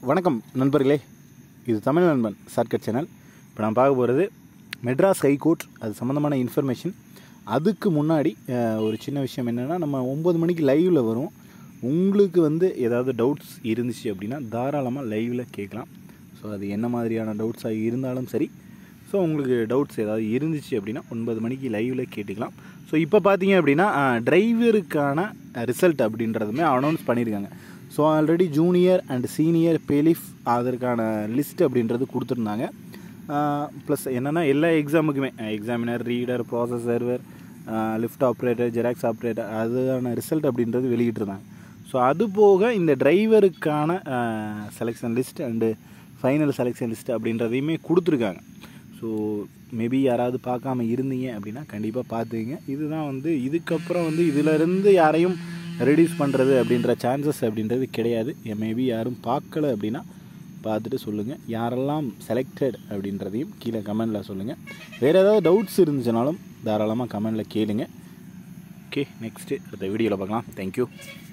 வணக்கம் நண்பர்களே இது தமிழ் நண்பன் ஷார்ட்கட் சேனல் இப்போ நான் பார்க்க போகிறது மெட்ராஸ் ஹைகோர்ட் அது சம்மந்தமான இன்ஃபர்மேஷன் அதுக்கு முன்னாடி அஹ், ஒரு சின்ன விஷயம் என்னென்னா நம்ம ஒம்பது மணிக்கு லைவில் வரும் உங்களுக்கு வந்து ஏதாவது டவுட்ஸ் இருந்துச்சு அப்படின்னா தாராளமாக லைவில் கேட்கலாம் ஸோ அது என்ன மாதிரியான டவுட்ஸாக இருந்தாலும் சரி ஸோ உங்களுக்கு டவுட்ஸ் ஏதாவது இருந்துச்சு அப்படின்னா ஒன்பது மணிக்கு லைவில் கேட்டுக்கலாம் ஸோ இப்போ பார்த்தீங்க அப்படின்னா டிரைவருக்கான ரிசல்ட் அப்படின்றதுமே அனௌன்ஸ் பண்ணியிருக்காங்க so already junior and senior bailiff அதற்கான லிஸ்ட் அப்படின்றது கொடுத்துருந்தாங்க ப்ளஸ் என்னென்னா எல்லா எக்ஸாமுக்குமே examiner reader process server lift operator Xerox operator அதுக்கான ரிசல்ட் அப்படின்றது வெளியிட்டிருந்தாங்க ஸோ அது போக இந்த டிரைவருக்கான selection list and final selection list அப்படின்றதையுமே கொடுத்துருக்காங்க ஸோ மேபி யாராவது பார்க்காம இருந்தீங்க அப்படின்னா கண்டிப்பாக பார்த்துக்குங்க இதுதான் வந்து இதுக்கப்புறம் வந்து இதிலிருந்து யாரையும் ரெடியூஸ் பண்ணுறது அப்படின்ற சான்சஸ் அப்படின்றது கிடையாது மேபி யாரும் பார்க்கல அப்படின்னா பார்த்துட்டு சொல்லுங்கள் யாரெல்லாம் செலக்டட் அப்படின்றதையும் கீழே கமெண்டில் சொல்லுங்கள் வேறு ஏதாவது டவுட்ஸ் இருந்துச்சுனாலும் தாராளமாக கமெண்டில் கேளுங்க ஓகே நெக்ஸ்ட்டு அடுத்த வீடியோவில் பார்க்கலாம் தேங்க்யூ